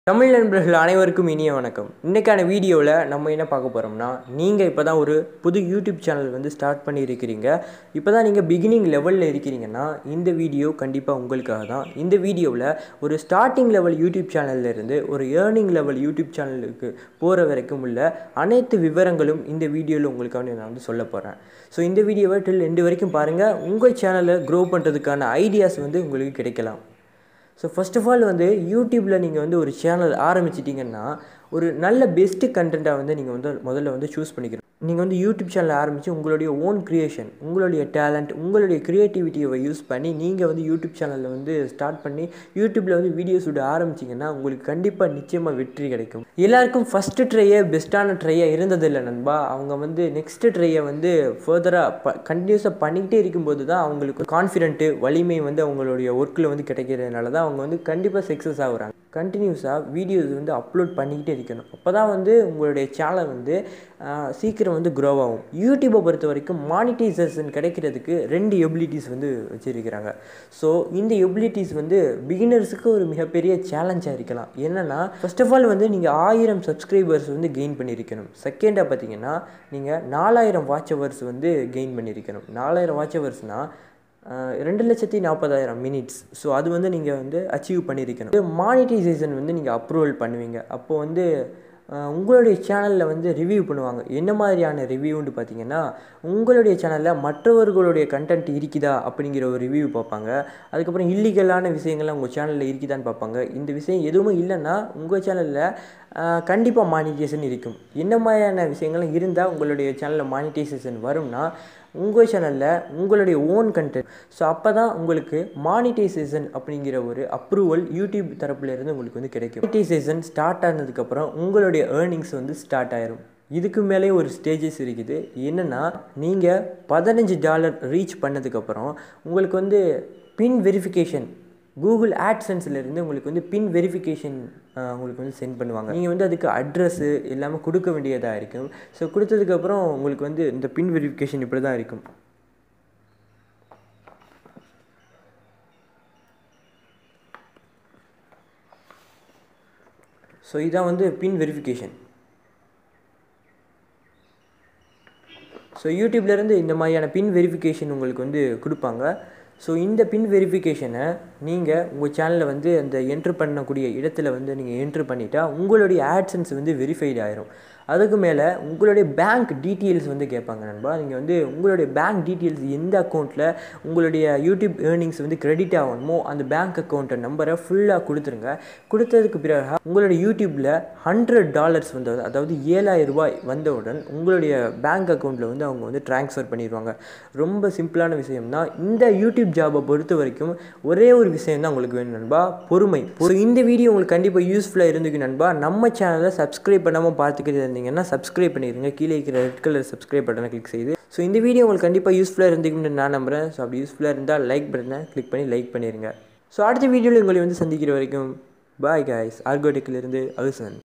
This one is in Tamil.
தமிழ் நண்பர்கள் அனைவருக்கும் இனிய வணக்கம் இன்றைக்கான வீடியோவில் நம்ம என்ன பார்க்க போகிறோம்னா நீங்கள் இப்போ தான் ஒரு புது யூடியூப் சேனல் வந்து ஸ்டார்ட் பண்ணியிருக்கிறீங்க இப்போ தான் நீங்கள் பிகினிங் லெவலில் இருக்கிறீங்கன்னா இந்த வீடியோ கண்டிப்பாக உங்களுக்காக தான் இந்த வீடியோவில் ஒரு ஸ்டார்டிங் லெவல் யூடியூப் சேனல்ல இருந்து ஒரு ஏர்னிங் லெவல் யூடியூப் சேனலுக்கு போகிற வரைக்கும் உள்ள அனைத்து விவரங்களும் இந்த வீடியோவில் உங்களுக்காக நான் வந்து சொல்ல போகிறேன் ஸோ இந்த வீடியோவை டில் எண்டு வரைக்கும் பாருங்கள் உங்கள் சேனலை க்ரோ பண்ணுறதுக்கான ஐடியாஸ் வந்து உங்களுக்கு கிடைக்கலாம் ஸோ ஃபர்ஸ்ட் ஆஃப் ஆல் வந்து யூடியூப்பில் நீங்கள் வந்து ஒரு சேனல் ஆரம்பிச்சிட்டிங்கன்னா ஒரு நல்ல பெஸ்ட்டு கண்டென்ட்டாக வந்து நீங்கள் வந்து முதல்ல வந்து சூஸ் பண்ணிக்கணும் நீங்கள் வந்து யூடியூப் சேனல் ஆரம்பித்து உங்களுடைய ஓன் க்ரியேஷன் உங்களுடைய டேலண்ட் உங்களுடைய க்ரியேட்டிவிட்டியை யூஸ் பண்ணி நீங்கள் வந்து யூடியூப் சேனலில் வந்து ஸ்டார்ட் பண்ணி யூடியூப்பில் வந்து வீடியோஸ் விட ஆரம்பிச்சிங்கன்னா உங்களுக்கு கண்டிப்பாக நிச்சயமாக வெற்றி கிடைக்கும் எல்லாருக்கும் ஃபஸ்ட்டு ட்ரையே பெஸ்ட்டான ட்ரையாக இருந்ததில்லை நண்பா அவங்க வந்து நெக்ஸ்ட்டு ட்ரையை வந்து ஃபர்தராக ப கண்டினியூஸாக பண்ணிக்கிட்டே இருக்கும்போது தான் அவங்களுக்கு கான்ஃபிடென்ட்டு வலிமை வந்து அவங்களுடைய ஒர்க்கில் வந்து கிடைக்கிறதுனால தான் அவங்க வந்து கண்டிப்பாக சக்ஸஸ் ஆகுறாங்க கண்டினியூஸாக வீடியோஸ் வந்து அப்லோட் பண்ணிக்கிட்டே இருக்கணும் அப்போ தான் வந்து உங்களுடைய சேனல் வந்து சீக்கிரம் வந்து க்ரோ ஆகும் யூடியூப்பை பொறுத்த வரைக்கும் மானிட்டைசேஷன் கிடைக்கிறதுக்கு ரெண்டு எபிலிட்டிஸ் வந்து வச்சுருக்கிறாங்க ஸோ இந்த எபிலிட்டிஸ் வந்து பிகினர்ஸுக்கு ஒரு மிகப்பெரிய சேலஞ்சாக இருக்கலாம் என்னென்னா ஃபர்ஸ்ட் ஆஃப் ஆல் வந்து நீங்கள் ஆயிரம் சப்ஸ்கிரைபர்ஸ் வந்து கெயின் பண்ணியிருக்கணும் செகண்டாக பார்த்தீங்கன்னா நீங்கள் நாலாயிரம் வாட்ச் ஹவர்ஸ் வந்து கெயின் பண்ணியிருக்கணும் நாலாயிரம் வாட்ச் ஹவர்ஸ்னால் ரெண்டு லட்சத்தி நாற்பதாயிரம் மினிட்ஸ் ஸோ அது வந்து நீங்கள் வந்து அச்சீவ் பண்ணியிருக்கணும் மானிட்டைசேஷன் வந்து நீங்கள் அப்ரூவல் பண்ணுவீங்க அப்போது வந்து உங்களுடைய சேனலில் வந்து ரிவ்யூ பண்ணுவாங்க என்ன மாதிரியான ரிவ்யூன்னு பார்த்தீங்கன்னா உங்களுடைய சேனலில் மற்றவர்களுடைய கண்டென்ட் இருக்குதா அப்படிங்கிற ஒரு ரிவ்யூ பார்ப்பாங்க அதுக்கப்புறம் இல்லீகலான விஷயங்கள்லாம் உங்கள் சேனலில் இருக்குதான்னு பார்ப்பாங்க இந்த விஷயம் எதுவுமே இல்லைன்னா உங்கள் சேனலில் கண்டிப்பாக மானிட்டைசேஷன் இருக்கும் என்ன மாதிரியான விஷயங்கள்லாம் இருந்தால் உங்களுடைய சேனலில் மானிட்டைசேஷன் வரும்னா உங்கள் சேனலில் உங்களுடைய ஓன் கண்டென்ட் ஸோ அப்போ தான் உங்களுக்கு மானிட்டைசேஷன் அப்படிங்கிற ஒரு அப்ரூவல் யூடியூப் தரப்புலேருந்து உங்களுக்கு வந்து கிடைக்கும் மானிட்டைசேஷன் ஸ்டார்ட் ஆனதுக்கப்புறம் உங்களுடைய ஏர்னிங்ஸ் வந்து ஸ்டார்ட் ஆயிரும் இதுக்கு மேலே ஒரு ஸ்டேஜஸ் இருக்குது என்னென்னா நீங்கள் பதினஞ்சு டாலர் ரீச் பண்ணதுக்கப்புறம் உங்களுக்கு வந்து பின் வெரிஃபிகேஷன் கூகுள் ஆட்சன்ஸ்லேருந்து உங்களுக்கு வந்து பின் வெரிஃபிகேஷன் உங்களுக்கு வந்து சென்ட் பண்ணுவாங்க நீங்கள் வந்து அதுக்கு அட்ரஸ்ஸு எல்லாமே கொடுக்க வேண்டியதாக இருக்கும் ஸோ கொடுத்ததுக்கப்புறம் உங்களுக்கு வந்து இந்த பின் வெரிஃபிகேஷன் இப்படி தான் இருக்கும் ஸோ இதான் வந்து பின் வெரிஃபிகேஷன் ஸோ யூடியூப்லேருந்து இந்த மாதிரியான பின் வெரிஃபிகேஷன் உங்களுக்கு வந்து கொடுப்பாங்க ஸோ இந்த பின் வெரிஃபிகேஷனை நீங்கள் உங்கள் சேனலில் வந்து அந்த என்ட்ரு பண்ணக்கூடிய இடத்துல வந்து நீங்கள் என்ட்ரு பண்ணிட்டா உங்களுடைய ஆட்சன்ஸ் வந்து வெரிஃபைடு ஆயிரும் அதுக்கு மேலே உங்களுடைய பேங்க் டீட்டெயில்ஸ் வந்து கேட்பாங்க நண்பா நீங்கள் வந்து உங்களுடைய பேங்க் டீட்டெயில்ஸ் எந்த அக்கௌண்ட்டில் உங்களுடைய யூடியூப் ஏர்னிங்ஸ் வந்து கிரெடிட் ஆகணுமோ அந்த பேங்க் அக்கௌண்ட்டை நம்பரை ஃபுல்லாக கொடுத்துருங்க கொடுத்ததுக்கு பிறகு உங்களுடைய யூடியூப்பில் ஹண்ட்ரட் டாலர்ஸ் வந்து அதாவது ஏழாயிரம் ரூபாய் வந்தவுடன் உங்களுடைய பேங்க் அக்கௌண்ட்டில் வந்து அவங்க வந்து ட்ரான்ஸ்ஃபர் பண்ணிடுவாங்க ரொம்ப சிம்பிளான விஷயம் தான் இந்த யூடியூப் ஜாபை பொறுத்த வரைக்கும் ஒரே ஒரு விஷயம் தான் உங்களுக்கு வேணும் நண்பா பொறுமை ஸோ இந்த வீடியோ உங்களுக்கு கண்டிப்பாக யூஸ்ஃபுல்லாக இருந்துக்கு நண்பா நம்ம சேனலை சப்ஸ்கிரைப் பண்ணாமல் பார்த்துக்கிட்டு இருந்தீங்கன்னா சப்ஸ்கிரைப் பண்ணிடுங்க கீழே இருக்கிற ரெட் கலர் சப்ஸ்கிரைப் பட்டனை கிளிக் செய்து ஸோ இந்த வீடியோ உங்களுக்கு கண்டிப்பாக யூஸ்ஃபுல்லாக இருந்துக்குன்னு நான் நம்புகிறேன் ஸோ அப்படி யூஸ்ஃபுல்லாக இருந்தால் லைக் பட்டனை கிளிக் பண்ணி லைக் பண்ணிடுங்க ஸோ அடுத்த வீடியோவில் உங்களை வந்து சந்திக்கிற வரைக்கும் பாய் காய்ஸ் ஆர்கோடெக்கிலிருந்து அகுசன்